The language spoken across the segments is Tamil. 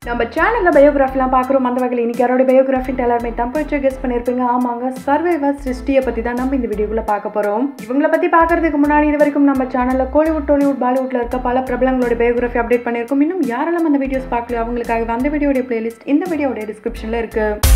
நம்ம சேனலில் பயோகிராஃபிலாம் பார்க்குறோம் அந்த வகையில் இன்னைக்கு யாரோட பயோகிராஃபின்ட்டு எல்லாருமே தம்பிச்சு கெஸ் பண்ணியிருப்பீங்க ஆமாங்க சர்வைவர் சிருஷ்டியை பற்றி தான் நம்ம இந்த வீடியோக்குள்ள பார்க்க போகிறோம் இவங்கள பற்றி பார்க்கறதுக்கு முன்னாடி இது வரைக்கும் நம்ம சேனலில் கோலிவுட் டோலிவுட் பாலிவுட்ல இருக்க பல பிரபலங்களோட பயோகிராஃபி அப்டேட் பண்ணியிருக்கோம் இன்னும் யாரெல்லாம் அந்த வீடியோஸ் பார்க்கலையோ அவங்களுக்காக அந்த வீடியோட பிளேலிஸ்ட் இந்த வீடியோட டிஸ்கிரிப்ஷனில் இருக்குது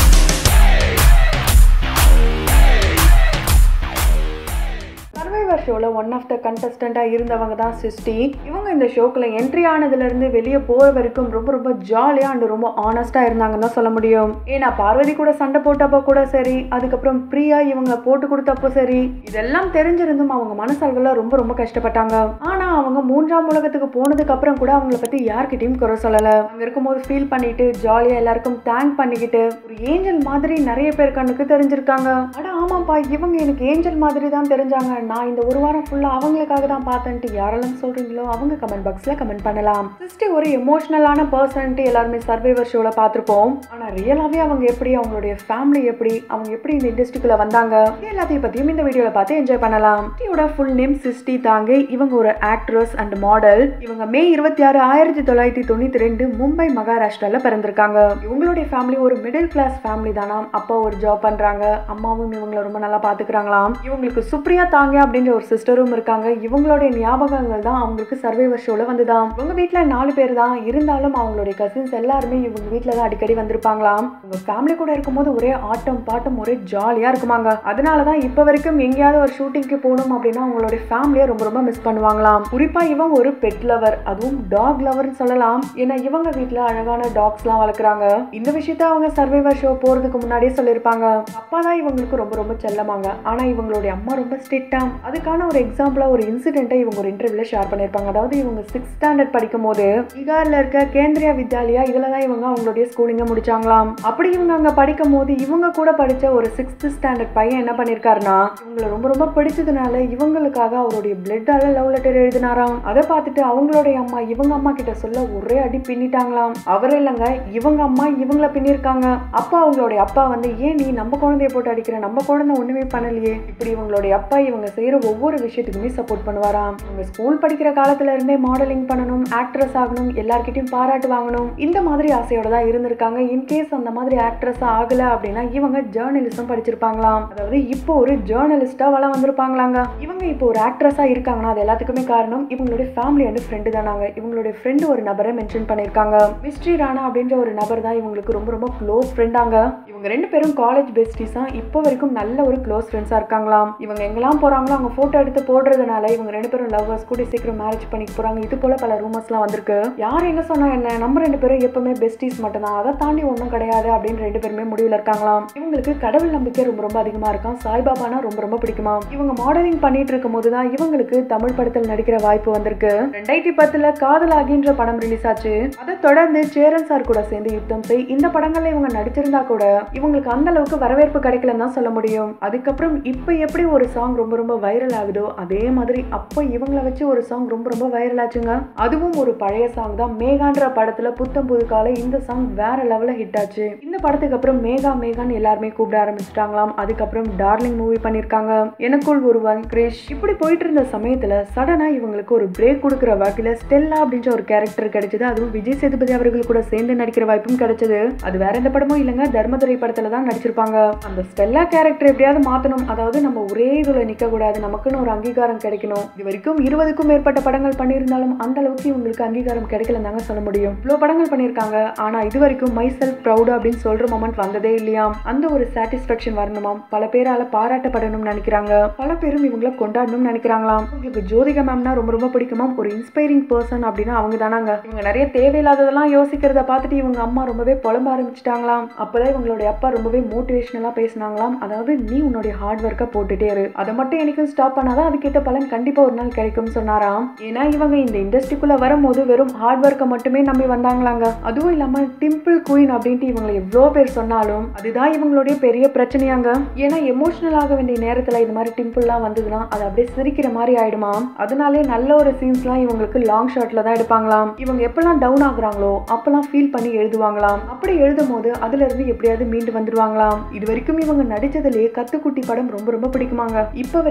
சர்வைவர் ஷோவில் ஒன் ஆஃப் த கண்டஸ்டண்ட்டாக இருந்தவங்க தான் சிருஷ்டி இவங்க இந்த ஷோக்குள்ள என்ட்ரி ஆனதுலேருந்து வெளியே போகிற வரைக்கும் ரொம்ப ரொம்ப ஜாலியாக அண்ட் ரொம்ப ஆனஸ்ட்டாக இருந்தாங்கன்னு தான் சொல்ல முடியும் ஏன்னா பார்வதி கூட சண்டை போட்டப்போ கூட சரி அதுக்கப்புறம் பிரியா இவங்க போட்டு கொடுத்தப்போ சரி இதெல்லாம் தெரிஞ்சிருந்தும் அவங்க மனசளவில் ரொம்ப ரொம்ப கஷ்டப்பட்டாங்க ஆனால் அவங்க மூன்றாம் உலகத்துக்கு போனதுக்கு அப்புறம் கூட அவங்கள பற்றி யார்கிட்டயும் குறை சொல்லலை அங்கே இருக்கும்போது ஃபீல் பண்ணிட்டு ஜாலியாக எல்லாருக்கும் தேங்க் பண்ணிக்கிட்டு ஒரு ஏஞ்சல் மாதிரி நிறைய பேர் கண்ணுக்கு தெரிஞ்சிருக்காங்க அட ஆமாப்பா இவங்க எனக்கு ஏஞ்சல் மாதிரி தான் தெரிஞ்சாங்க நான் இந்த ஒரு வாரம் ஃபுல்லாக அவங்களுக்காக தான் பார்த்தேன்ட்டு யாரெல்லாம் சொல்கிறீங்களோ அவங்க கமெண்ட் பாக்ஸில் கமெண்ட் பண்ணலாம் சிஸ்டி ஒரு எமோஷ்னலான பர்சன்ட்டு எல்லாருமே சர்வைவர் ஷோவில் பார்த்துருப்போம் ஆனால் ரியலாகவே அவங்க எப்படி அவங்களுடைய ஃபேமிலி எப்படி அவங்க எப்படி இந்த இண்டஸ்ட்ரிக்குள்ளே வந்தாங்க இது எல்லாத்தையும் பற்றியும் இந்த வீடியோவில் பார்த்து என்ஜாய் பண்ணலாம் சிஸ்டியோட ஃபுல் நேம் சிஸ்டி தாங்க இவங்க ஒரு ஆக்ட்ரஸ் அண்ட் மாடல் இவங்க மே இருபத்தி ஆறு ஆயிரத்தி தொள்ளாயிரத்தி தொண்ணூற்றி ரெண்டு மும்பை மகாராஷ்டிராவில் பிறந்திருக்காங்க இவங்களுடைய ஃபேமிலி ஒரு மிடில் கிளாஸ் ஃபேமிலி தானாம் அப்பா ஒரு ஜாப் பண்ணுறாங்க அம்மாவும் இவங்களை ரொம்ப நல்லா பார்த்துக்கிறாங்களாம் இவங்களுக்கு சுப்ரியா தாங்க அப்படின்ற ஒரு சிஸ்டரும் இருக்காங்க இவங்களுடைய ஞாபகங்கள் தான் அவங்களுக்கு சர்வைவர் ஷோவில் வந்துதான் இவங்க வீட்டில் நாலு பேர் தான் இருந்தாலும் அவங்களுடைய கசின்ஸ் எல்லாருமே இவங்க வீட்டில் தான் அடிக்கடி வந்திருப்பாங்களாம் உங்க ஃபேமிலி கூட இருக்கும்போது ஒரே ஆட்டம் பாட்டம் ஒரே ஜாலியாக இருக்குமாங்க அதனால தான் இப்போ வரைக்கும் எங்கேயாவது ஒரு ஷூட்டிங்க்கு போகணும் அப்படின்னா அவங்களுடைய ஃபேமிலியை ரொம்ப ரொம்ப மிஸ் பண்ணுவாங்களாம் குறிப்பாக இவங்க ஒரு பெட் லவர் அதுவும் டாக் லவர்னு சொல்லலாம் ஏன்னா இவங்க வீட்டில் அழகான டாக்ஸ்லாம் வளர்க்குறாங்க இந்த விஷயத்த அவங்க சர்வைவர் ஷோ போகிறதுக்கு முன்னாடியே சொல்லியிருப்பாங்க அப்பா தான் இவங்களுக்கு ரொம்ப ரொம்ப செல்லமாங்க ஆனால் இவங்களுடைய அம்மா ரொம்ப ஸ்ட்ரிக்டா அதுக்கான ஒரு எக்ஸாம்பிளாக ஒரு இன்சிடென்ட்டை இவங்க ஒரு இன்டர்வியூல ஷேர் பண்ணியிருப்பாங்க அதாவது இவங்க சிக்ஸ்த் ஸ்டாண்டர்ட் படிக்கும் போது பீகாரில் இருக்க கேந்திரியா வித்யாலயா இதில் தான் இவங்க அவங்களுடைய ஸ்கூலிங்கை முடிச்சாங்களாம் அப்படி இவங்க அங்கே படிக்கும் போது இவங்க கூட படித்த ஒரு சிக்ஸ்த் ஸ்டாண்டர்ட் பையன் என்ன பண்ணியிருக்காருன்னா இவங்களை ரொம்ப ரொம்ப பிடிச்சதுனால இவங்களுக்காக அவருடைய பிளட்டால லவ் லெட்டர் எழுதினாராம் அதை பார்த்துட்டு அவங்களுடைய அம்மா இவங்க அம்மா கிட்ட சொல்ல ஒரே அடி பின்னிட்டாங்களாம் அவர் இல்லைங்க இவங்க அம்மா இவங்கள பின்னிருக்காங்க அப்பா அவங்களுடைய அப்பா வந்து ஏன் நீ நம்ம குழந்தைய போட்டு அடிக்கிற நம்ம குழந்தை ஒண்ணுமே பண்ணலையே இப்படி இவங்களுடைய அப்பா இவங்க செய்யற ஒவ்வொரு விஷயத்துக்குமே சப்போர்ட் பண்ணுவாராம் இவங்க ஸ்கூல் படிக்கிற காலத்துல இருந்தே மாடலிங் பண்ணணும் ஆக்ட்ரஸ் ஆகணும் எல்லார்கிட்டயும் பாராட்டு வாங்கணும் இந்த மாதிரி ஆசையோட தான் இருந்திருக்காங்க இன்கேஸ் அந்த மாதிரி ஆக்ட்ரஸ் ஆகல அப்படின்னா இவங்க ஜேர்னலிசம் படிச்சிருப்பாங்களாம் அதாவது இப்போ ஒரு ஜேர்னலிஸ்டா வள வந்திருப்பாங்களாங்க இவங்க இப்போ ஒரு ஆக்ட்ரஸா இருக்காங்கன்னா அது எல்லாத்துக்குமே காரணம் இவங்களுடைய ஃபேமிலி அண்ட் ஃப்ரெண்டு தானாங்க இவங்களுடைய ஃப்ரெண்டு ஒரு நபரை மென்ஷன் பண்ணியிருக்காங்க மிஸ்ட்ரி ராணா அப்படின்ற ஒரு நபர் தான் இவங்களுக்கு ரொம்ப ரொம்ப க்ளோஸ் ஃப்ரெண்டாங்க இவங்க ரெண்டு பேரும் காலேஜ் பெஸ்டிஸா இப்போ வரைக்கும் நல்ல ஒரு க்ளோஸ் ஃப்ரெண்ட்ஸா இருக்காங்களாம் இவங்க எங்கெல்லாம் போறாங்களோ அவங்க போட்டோ எடுத்து போடுறதுனால இவங்க ரெண்டு பேரும் லவ்வர்ஸ் கூடி சீக்கிரம் மேரேஜ் பண்ணிக்க போறாங்க இது போல பல ரூமர்ஸ்லாம் வந்திருக்கு யார் என்ன சொன்னா என்ன நம்ம ரெண்டு பேரும் எப்பவுமே பெஸ்டிஸ் மட்டும்தான் அதை தாண்டி ஒன்றும் கிடையாது அப்படின்னு ரெண்டு பேருமே முடிவில் இருக்காங்களாம் இவங்களுக்கு கடவுள் நம்பிக்கை ரொம்ப ரொம்ப அதிகமா இருக்காம் சாய்பாபானா ரொம்ப ரொம்ப பிடிக்குமா இவங்க மாடலிங் பண்ணிட்டு இருக்கும் போது தான் இவங்களுக்கு தமிழ் படத்தில் நடிக்கிற வாய்ப்பு வந்திருக்கு ரெண்டாயிரத்தி பத்துல காதலாகின்ற படம் ரிலீஸ் ஆச்சு அதை தொடர்ந்து சேரன் சார் கூட சேர்ந்து யுத்தம் செய் இந்த படங்கள்ல இவங்க நடிச்சிருந்தா கூட இவங்களுக்கு அந்த அளவுக்கு வரவேற்பு கிடைக்கலன்னு தான் சொல்ல முடியும் அதுக்கப்புறம் இப்போ எப்படி ஒரு சாங் ரொம்ப ரொம்ப வைரல் ஆகுதோ அதே மாதிரி அப்போ இவங்கள வச்சு ஒரு சாங் ரொம்ப ரொம்ப வைரல் ஆச்சுங்க அதுவும் ஒரு பழைய சாங் தான் மேகான்ற படத்துல புத்தம் புது கால இந்த சாங் வேற லெவல்ல ஹிட் ஆச்சு இந்த படத்துக்கு அப்புறம் மேகா மேகான்னு எல்லாருமே கூப்பிட ஆரம்பிச்சிட்டாங்களாம் அதுக்கப்புறம் டார்லிங் மூவி பண்ணிருக்காங்க எனக்குள் ஒருவன் கிரேஷ் இப்படி போயிட்டு இருந்த சமயத்துல சடனா இவங்களுக்கு ஒரு பிரேக் கொடுக்குற வகையில ஸ்டெல்லா அப்படின்ற ஒரு கேரக்டர் கிடைச்சது அதுவும் விஜய் சேதுபதி அவர்கள் கூட சேர்ந்து நடிக்கிற வாய்ப்பும் கிடைச்சது அது வேற எந்த படமும் இல்லைங்க தர்மதுரை படத்துல தான் நடிச்சிருப்பாங்க அந்த ஸ்டெல்லா கேரக்டர் எப்படியாவது மாத்தணும் அதாவது நம்ம ஒரே இதுல நிக்க கூடாது நமக்குன்னு ஒரு அங்கீகாரம் கிடைக்கணும் இது வரைக்கும் இருபதுக்கும் மேற்பட்ட படங்கள் பண்ணியிருந்தாலும் அந்த அளவுக்கு இவங்களுக்கு அங்கீகாரம் கிடைக்கலன்னு தாங்க சொல்ல முடியும் இவ்வளவு படங்கள் பண்ணியிருக்காங்க ஆனா இது வரைக்கும் மை செல்ஃப் ப்ரௌட் அப்படின்னு சொல்ற மொமெண்ட் வந்ததே இல்லையாம் அந்த ஒரு சாட்டிஸ்பாக்சன் வரணுமாம் பல பேரால பாராட்டப்படணும்னு நினைக்கிறாங்க பல பேரும் இவங்கள கொண்டாடணும்னு நினைக்கிறாங்களாம் உங்களுக்கு ஜோதிகா மேம்னா ரொம்ப ரொம்ப பிடிக்குமாம் ஒரு இன்ஸ்பைரிங் பர்சன் அப்படின்னா அவங்க தானாங்க இவங்க நிறைய தேவையில்லாததெல்லாம் யோசிக்கிறத பார்த்துட்டு இவங்க அம்மா ரொம்பவே புலம்ப ஆரம்பிச்சிட்டாங்களாம் அப்பதான் இவங்களுடைய அப்பா ரொம்பவே மோட்டிவேஷனலா பேசினாங்களாம் அதாவது நீ உன்னுடைய ஹார்ட் ஒர்க்கை போட்டுட்டே இரு அதை மட்டும் எனக்கும் ஸ்டாப் பண்ணாதான் அதுக்கேற்ற பலன் கண்டிப்பா ஒரு நாள் கிடைக்கும்னு சொன்னாராம் ஏன்னா இவங்க இந்த இண்டஸ்ட்ரிக்குள்ள வரும்போது வெறும் ஹார்ட் ஒர்க்கை மட்டுமே நம்பி வந்தாங்களாங்க அதுவும் இல்லாம டிம்பிள் குயின் அப்படின்ட்டு இவங்களை எவ்வளோ பேர் சொன்னாலும் அதுதான் இவங்களுடைய பெரிய பிரச்சனையாங்க ஏன்னா எமோஷனல் ஆக வேண்டிய நேரத்துல இது மாதிரி டிம்பிள்லாம் வந்ததுன்னா அது அப்படியே சிரிக்கிற மாதிரி ஆயிடுமா அதனாலே நல்ல ஒரு சீன்ஸ்லாம் இவங்களுக்கு லாங் ஷாட்ல தான் எடுப்பாங்களாம் இவங்க எப்பெல்லாம் டவுன் ஆகுறாங்களோ அப்பெல்லாம் ஃபீல் பண்ணி எழுதுவாங்களாம் அப்படி எழுதும் போது அதுல இருந்து எப்படியாவது மீண்டு வந்துருவாங்களாம் இது வரைக்கும் இவங்க நடிச்சதுலயே கத்துக்குட்டி படம் ரொம்ப ரொம்ப பிடிக்குமாங்க இப்ப வரைக்கும் ஒரு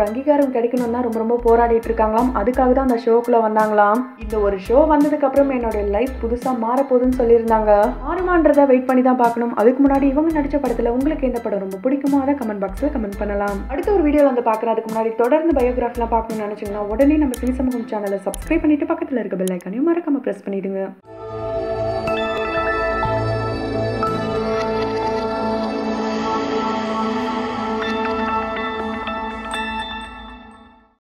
அங்கீகாரம் கிடைக்கணும் தான் ரொம்ப ரொம்ப போராடிட்டு இருக்காங்களாம் அதுக்காக தான் அந்த ஷோக்குள்ள வந்தாங்களாம் இந்த ஒரு ஷோ வந்ததுக்கு அப்புறம் என்னோட லைஃப் புதுசா மாற போகுதுன்னு சொல்லியிருந்தாங்க மாறுமான்றதை வெயிட் பண்ணி தான் பார்க்கணும் அதுக்கு முன்னாடி இவங்க நடிச்ச படத்துல உங்களுக்கு எந்த படம் ரொம்ப பிடிக்குமோ அதை கமெண்ட் பாக்ஸ்ல கமெண்ட் பண்ணலாம் அடுத்த ஒரு வீடியோல வந்து பார்க்குறேன் அதுக்கு முன்னாடி தொடர்ந்து பயோகிராஃபிலாம் பார்க்கணும்னு நினைச்சீங்கன்னா உடனே நம்ம சினி சமூகம் சேனலை சப்ஸ்கிரைப் பண்ணிட்டு பக்கத்துல இருக்க பெல் ஐக்கானையும் மறக்காம பிரஸ் பண்ணிடுங்க